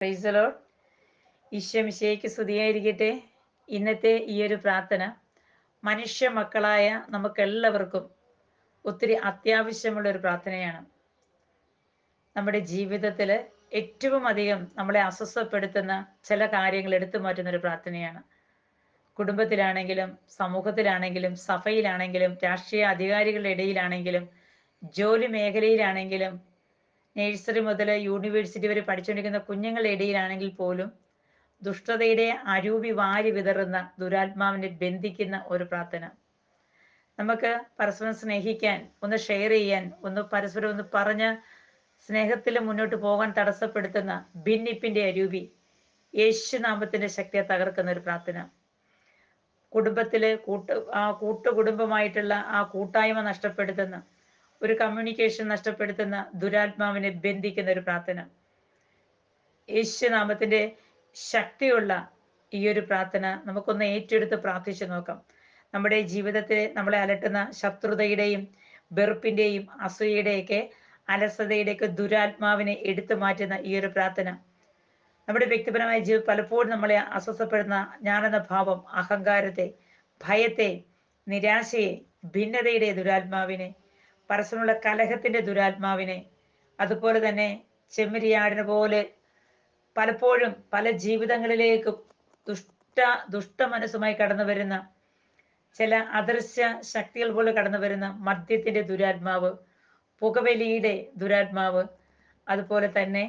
പ്രൈസലോ ഈശ്വമിശയ്ക്ക് സ്തുതിയായിരിക്കട്ടെ ഇന്നത്തെ ഈ ഒരു പ്രാർത്ഥന മനുഷ്യ മക്കളായ നമുക്കെല്ലാവർക്കും ഒത്തിരി അത്യാവശ്യമുള്ള ഒരു പ്രാർത്ഥനയാണ് നമ്മുടെ ജീവിതത്തിൽ ഏറ്റവും അധികം നമ്മളെ അസ്വസ്ഥപ്പെടുത്തുന്ന ചില കാര്യങ്ങൾ എടുത്തു മാറ്റുന്ന ഒരു പ്രാർത്ഥനയാണ് കുടുംബത്തിലാണെങ്കിലും സമൂഹത്തിലാണെങ്കിലും സഭയിലാണെങ്കിലും രാഷ്ട്രീയ അധികാരികളുടെ ഇടയിലാണെങ്കിലും ജോലി മേഖലയിലാണെങ്കിലും നേഴ്സറി മുതൽ യൂണിവേഴ്സിറ്റി വരെ പഠിച്ചുകൊണ്ടിരിക്കുന്ന കുഞ്ഞുങ്ങളുടെ ഇടയിലാണെങ്കിൽ പോലും ദുഷ്ടതയുടെ അരൂപി വാരി വിതറുന്ന ദുരാത്മാവിനെ ബന്ധിക്കുന്ന ഒരു പ്രാർത്ഥന നമുക്ക് പരസ്പരം സ്നേഹിക്കാൻ ഒന്ന് ഷെയർ ചെയ്യാൻ ഒന്ന് പരസ്പരം ഒന്ന് പറഞ്ഞ് സ്നേഹത്തിൽ മുന്നോട്ട് പോകാൻ തടസ്സപ്പെടുത്തുന്ന ഭിന്നിപ്പിന്റെ അരൂപി യേശുനാമത്തിന്റെ ശക്തിയെ തകർക്കുന്ന ഒരു പ്രാർത്ഥന കുടുംബത്തിലെ കൂട്ട് ആ കൂട്ടുകുടുംബമായിട്ടുള്ള ആ കൂട്ടായ്മ നഷ്ടപ്പെടുത്തുന്ന ഒരു കമ്മ്യൂണിക്കേഷൻ നഷ്ടപ്പെടുത്തുന്ന ദുരാത്മാവിനെ ബന്ധിക്കുന്ന ഒരു പ്രാർത്ഥന യേശുനാമത്തിന്റെ ശക്തിയുള്ള ഈ ഒരു പ്രാർത്ഥന നമുക്കൊന്ന് ഏറ്റെടുത്ത് പ്രാർത്ഥിച്ചു നോക്കാം നമ്മുടെ ജീവിതത്തെ നമ്മളെ അലട്ടുന്ന ശത്രുതയുടെയും വെറുപ്പിന്റെയും അസൂയയുടെയൊക്കെ അലസതയുടെയൊക്കെ ദുരാത്മാവിനെ എടുത്തു മാറ്റുന്ന ഈ ഒരു പ്രാർത്ഥന നമ്മുടെ വ്യക്തിപരമായ ജീവിതം പലപ്പോഴും നമ്മളെ അസ്വസ്ഥപ്പെടുന്ന ഞാനെന്ന ഭാവം അഹങ്കാരത്തെ ഭയത്തെ നിരാശയെ ഭിന്നതയുടെ ദുരാത്മാവിനെ പരസ്പരമുള്ള കലഹത്തിന്റെ ദുരാത്മാവിനെ അതുപോലെ തന്നെ ചെമ്മരിയാടിനെ പോലെ പലപ്പോഴും പല ജീവിതങ്ങളിലേക്കും ദുഷ്ട ദുഷ്ട മനസ്സുമായി കടന്നു വരുന്ന ചില അദൃശ്യ ശക്തികൾ പോലെ കടന്നു വരുന്ന മദ്യത്തിന്റെ ദുരാത്മാവ് പുകവലിയുടെ ദുരാത്മാവ് അതുപോലെ തന്നെ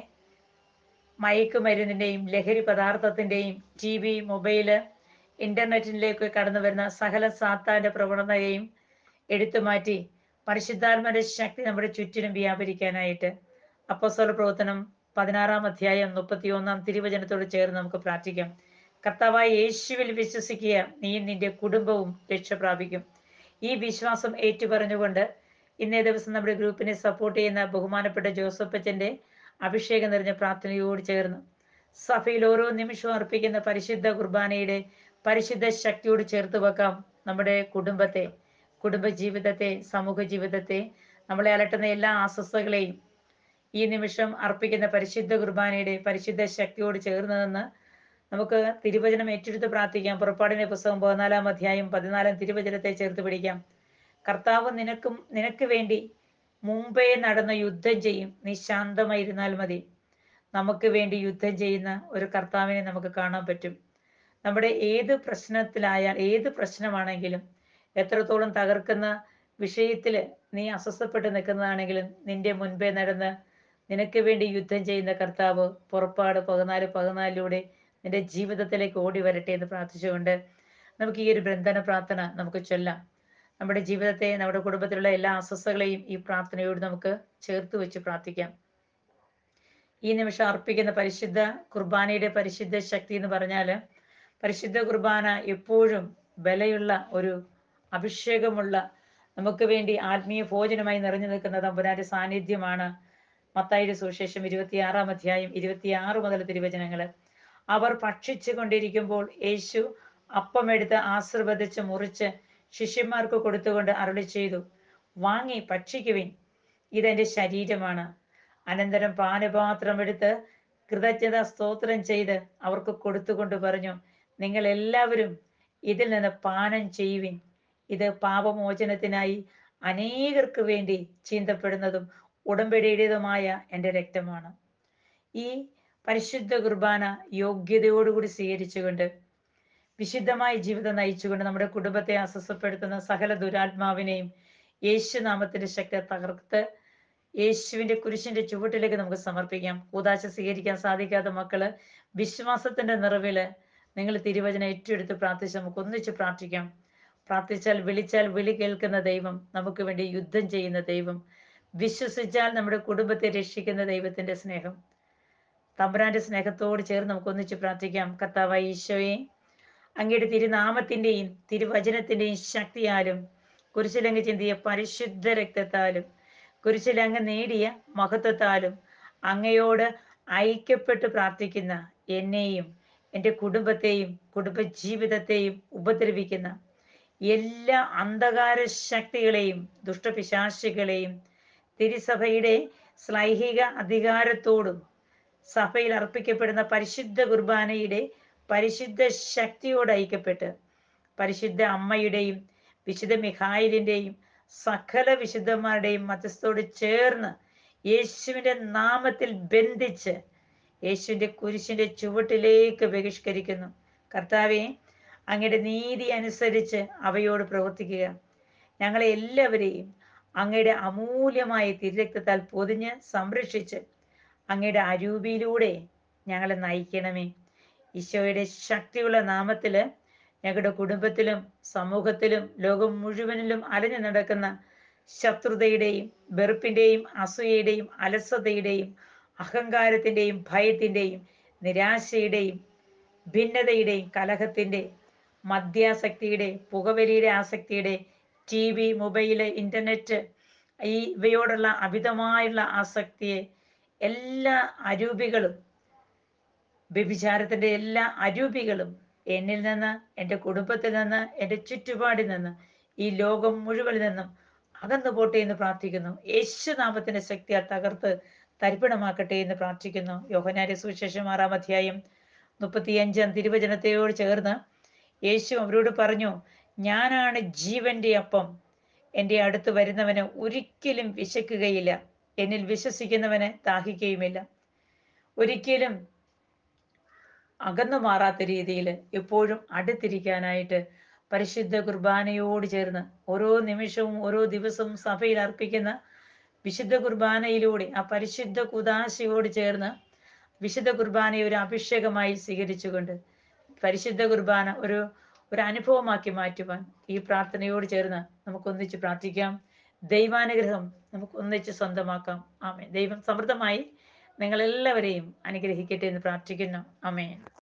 മയക്കുമരുന്നിന്റെയും ലഹരി പദാർത്ഥത്തിന്റെയും ടി വി മൊബൈല് ഇന്റർനെറ്റിലേക്ക് കടന്നു വരുന്ന സകല സാത്താന്റെ പ്രവണതയെയും എടുത്തു മാറ്റി പരിശുദ്ധാത്മന്റെ ശക്തി നമ്മുടെ ചുറ്റിനും വ്യാപരിക്കാനായിട്ട് അപ്പോസ്തല പ്രവർത്തനം പതിനാറാം അധ്യായം മുപ്പത്തി ഒന്നാം തിരുവചനത്തോട് ചേർന്ന് നമുക്ക് പ്രാർത്ഥിക്കാം കർത്താവായ യേശുവിൽ വിശ്വസിക്കുക നീയും നിന്റെ കുടുംബവും രക്ഷ പ്രാപിക്കും ഈ വിശ്വാസം ഏറ്റുപറഞ്ഞുകൊണ്ട് ഇന്നേ ദിവസം നമ്മുടെ ഗ്രൂപ്പിനെ സപ്പോർട്ട് ചെയ്യുന്ന ബഹുമാനപ്പെട്ട ജോസഫ് അച്ഛന്റെ അഭിഷേകം നിറഞ്ഞ പ്രാർത്ഥനയോട് ചേർന്ന് സഭയിൽ ഓരോ നിമിഷവും അർപ്പിക്കുന്ന പരിശുദ്ധ കുർബാനയുടെ പരിശുദ്ധ ശക്തിയോട് ചേർത്ത് വെക്കാം നമ്മുടെ കുടുംബത്തെ കുടുംബ ജീവിതത്തെ സമൂഹ ജീവിതത്തെ നമ്മളെ അലട്ടുന്ന എല്ലാ അസ്വസ്ഥകളെയും ഈ നിമിഷം അർപ്പിക്കുന്ന പരിശുദ്ധ കുർബാനയുടെ പരിശുദ്ധ ശക്തിയോട് ചേർന്ന് നിന്ന് നമുക്ക് തിരുവചനം ഏറ്റെടുത്ത് പ്രാർത്ഥിക്കാം പുറപ്പാടിന്റെ പുസ്തകം പതിനാലാം അധ്യായം പതിനാലാം തിരുവചനത്തെ ചേർത്ത് പിടിക്കാം കർത്താവ് നിനക്കും നിനക്ക് വേണ്ടി മുമ്പേ നടന്ന യുദ്ധം ചെയ്യും നീ ശാന്തമായിരുന്നാൽ മതി നമുക്ക് വേണ്ടി യുദ്ധം ചെയ്യുന്ന ഒരു കർത്താവിനെ നമുക്ക് കാണാൻ പറ്റും നമ്മുടെ ഏത് പ്രശ്നത്തിലായാൽ ഏത് പ്രശ്നമാണെങ്കിലും എത്രത്തോളം തകർക്കുന്ന വിഷയത്തിൽ നീ അസ്വസ്ഥപ്പെട്ട് നിൽക്കുന്നതാണെങ്കിലും നിന്റെ മുൻപേ നടന്ന് നിനക്ക് വേണ്ടി യുദ്ധം ചെയ്യുന്ന കർത്താവ് പുറപ്പാട് പതിനാല് പതിനാലിലൂടെ നിന്റെ ജീവിതത്തിലേക്ക് ഓടി വരട്ടെ എന്ന് പ്രാർത്ഥിച്ചുകൊണ്ട് നമുക്ക് ഈ ഒരു ബന്ധന പ്രാർത്ഥന നമുക്ക് ചൊല്ലാം നമ്മുടെ ജീവിതത്തെ നമ്മുടെ കുടുംബത്തിലുള്ള എല്ലാ അസ്വസ്ഥകളെയും ഈ പ്രാർത്ഥനയോട് നമുക്ക് ചേർത്ത് വെച്ച് പ്രാർത്ഥിക്കാം ഈ നിമിഷം അർപ്പിക്കുന്ന പരിശുദ്ധ കുർബാനയുടെ പരിശുദ്ധ ശക്തി എന്ന് പറഞ്ഞാൽ പരിശുദ്ധ കുർബാന എപ്പോഴും ബലയുള്ള ഒരു അഭിഷേകമുള്ള നമുക്ക് വേണ്ടി ആത്മീയ ഭോജനമായി നിറഞ്ഞു നിൽക്കുന്ന തമ്പുരാന്റെ സാന്നിധ്യമാണ് മത്തായിയുടെ സുവിശേഷം ഇരുപത്തിയാറാം അധ്യായം ഇരുപത്തിയാറ് മുതൽ തിരുവചനങ്ങള് അവർ ഭക്ഷിച്ചു കൊണ്ടിരിക്കുമ്പോൾ യേശു അപ്പമെടുത്ത് ആശീർവദിച്ച് മുറിച്ച് ശിഷ്യന്മാർക്ക് കൊടുത്തുകൊണ്ട് അരുളി ചെയ്തു വാങ്ങി ഭക്ഷിക്കുവിൻ ഇതെന്റെ ശരീരമാണ് അനന്തരം പാനപാത്രം എടുത്ത് കൃതജ്ഞത സ്തോത്രം ചെയ്ത് അവർക്ക് കൊടുത്തുകൊണ്ട് പറഞ്ഞു നിങ്ങൾ എല്ലാവരും ഇതിൽ നിന്ന് പാനം ചെയ്യുവിൻ ഇത് പാപമോചനത്തിനായി അനേകർക്ക് വേണ്ടി ചീന്തപ്പെടുന്നതും ഉടമ്പടിയുടേതുമായ എൻ്റെ രക്തമാണ് ഈ പരിശുദ്ധ കുർബാന യോഗ്യതയോടുകൂടി സ്വീകരിച്ചുകൊണ്ട് വിശുദ്ധമായ ജീവിതം നയിച്ചുകൊണ്ട് നമ്മുടെ കുടുംബത്തെ അസ്വസ്ഥപ്പെടുത്തുന്ന സകല ദുരാത്മാവിനെയും യേശുനാമത്തിന്റെ ശക്തി തകർത്ത് യേശുവിന്റെ കുരിശിന്റെ ചുവട്ടിലേക്ക് നമുക്ക് സമർപ്പിക്കാം കൂതാശ സ്വീകരിക്കാൻ സാധിക്കാത്ത മക്കള് വിശ്വാസത്തിന്റെ നിറവില് നിങ്ങൾ തിരുവചനം ഏറ്റെടുത്ത് പ്രാർത്ഥിച്ച് നമുക്ക് ഒന്നിച്ച് പ്രാർത്ഥിക്കാം പ്രാർത്ഥിച്ചാൽ വിളിച്ചാൽ വിളി കേൾക്കുന്ന ദൈവം നമുക്ക് വേണ്ടി യുദ്ധം ചെയ്യുന്ന ദൈവം വിശ്വസിച്ചാൽ നമ്മുടെ കുടുംബത്തെ രക്ഷിക്കുന്ന ദൈവത്തിന്റെ സ്നേഹം തമ്പുരാന്റെ സ്നേഹത്തോട് ചേർന്ന് നമുക്ക് ഒന്നിച്ച് പ്രാർത്ഥിക്കാം കർത്താവായ ഈശോയെ അങ്ങയുടെ തിരുനാമത്തിന്റെയും തിരുവചനത്തിന്റെയും ശക്തിയാലും കുരിശിലങ്ങ് ചിന്തിയ പരിശുദ്ധ രക്തത്താലും കുരിശിലങ്ങ് നേടിയ മഹത്വത്താലും അങ്ങയോട് ഐക്യപ്പെട്ട് പ്രാർത്ഥിക്കുന്ന എന്നെയും എൻ്റെ കുടുംബത്തെയും കുടുംബ ജീവിതത്തെയും ഉപദ്രവിക്കുന്ന എല്ലാ അന്ധകാര ശക്തികളെയും ദുഷ്ടപിശാശികളെയും തിരുസഭയുടെ ശ്ലൈഹിക അധികാരത്തോടും സഭയിൽ അർപ്പിക്കപ്പെടുന്ന പരിശുദ്ധ കുർബാനയുടെ പരിശുദ്ധ ശക്തിയോട് ഐക്യപ്പെട്ട് പരിശുദ്ധ അമ്മയുടെയും വിശുദ്ധ മിഖായിലിന്റെയും സകല വിശുദ്ധന്മാരുടെയും മധ്യസ്ഥോട് ചേർന്ന് യേശുവിന്റെ നാമത്തിൽ ബന്ധിച്ച് യേശുവിന്റെ കുരിശിന്റെ ചുവട്ടിലേക്ക് ബഹിഷ്കരിക്കുന്നു കർത്താവെ അങ്ങയുടെ നീതി അനുസരിച്ച് അവയോട് പ്രവർത്തിക്കുക ഞങ്ങളെ എല്ലാവരെയും അങ്ങയുടെ അമൂല്യമായ തിരുരക്തത്താൽ പൊതിഞ്ഞ് സംരക്ഷിച്ച് അങ്ങയുടെ അരൂപിയിലൂടെ ഞങ്ങളെ നയിക്കണമേ ഈശോയുടെ ശക്തിയുള്ള നാമത്തില് ഞങ്ങളുടെ കുടുംബത്തിലും സമൂഹത്തിലും ലോകം മുഴുവനിലും അലഞ്ഞു നടക്കുന്ന ശത്രുതയുടെയും വെറുപ്പിന്റെയും അസൂയയുടെയും അലസതയുടെയും അഹങ്കാരത്തിന്റെയും ഭയത്തിന്റെയും നിരാശയുടെയും ഭിന്നതയുടെയും കലഹത്തിന്റെ മദ്യാസക്തിയുടെ പുകവലിയുടെ ആസക്തിയുടെ ടി വി മൊബൈല് ഇന്റർനെറ്റ് ഈ ഇവയോടുള്ള അമിതമായുള്ള ആസക്തിയെ എല്ലാ അരൂപികളും വ്യഭിചാരത്തിന്റെ എല്ലാ അരൂപികളും എന്നിൽ നിന്ന് എൻ്റെ കുടുംബത്തിൽ നിന്ന് എൻ്റെ ചുറ്റുപാടിൽ നിന്ന് ഈ ലോകം മുഴുവൻ നിന്നും അകന്നു പോട്ടെ എന്ന് പ്രാർത്ഥിക്കുന്നു യേശുനാമത്തിന്റെ ശക്തിയാൽ തകർത്ത് തരിപ്പണമാക്കട്ടെ എന്ന് പ്രാർത്ഥിക്കുന്നു യോഹനാന്റെ സുവിശേഷം ആറാം അധ്യായം മുപ്പത്തിയഞ്ചാം തിരുവചനത്തെയോട് ചേർന്ന് യേശു അവരോട് പറഞ്ഞു ഞാനാണ് ജീവന്റെ അപ്പം എൻ്റെ അടുത്ത് വരുന്നവന് ഒരിക്കലും വിശക്കുകയില്ല എന്നിൽ വിശ്വസിക്കുന്നവന് ദാഹിക്കുകയുമില്ല ഒരിക്കലും അകന്നു മാറാത്ത രീതിയിൽ എപ്പോഴും അടുത്തിരിക്കാനായിട്ട് പരിശുദ്ധ കുർബാനയോട് ചേർന്ന് ഓരോ നിമിഷവും ഓരോ ദിവസവും സഭയിൽ അർപ്പിക്കുന്ന വിശുദ്ധ കുർബാനയിലൂടെ ആ പരിശുദ്ധ കുദാശയോട് ചേർന്ന് വിശുദ്ധ കുർബാനയെ ഒരു അഭിഷേകമായി സ്വീകരിച്ചുകൊണ്ട് പരിശുദ്ധ കുർബാന ഒരു ഒരു അനുഭവമാക്കി മാറ്റുവാൻ ഈ പ്രാർത്ഥനയോട് ചേർന്ന് നമുക്ക് ഒന്നിച്ച് പ്രാർത്ഥിക്കാം ദൈവാനുഗ്രഹം നമുക്ക് ഒന്നിച്ച് സ്വന്തമാക്കാം ആമേ ദൈവം സമൃദ്ധമായി നിങ്ങളെല്ലാവരെയും അനുഗ്രഹിക്കട്ടെ എന്ന് പ്രാർത്ഥിക്കുന്നു ആമേ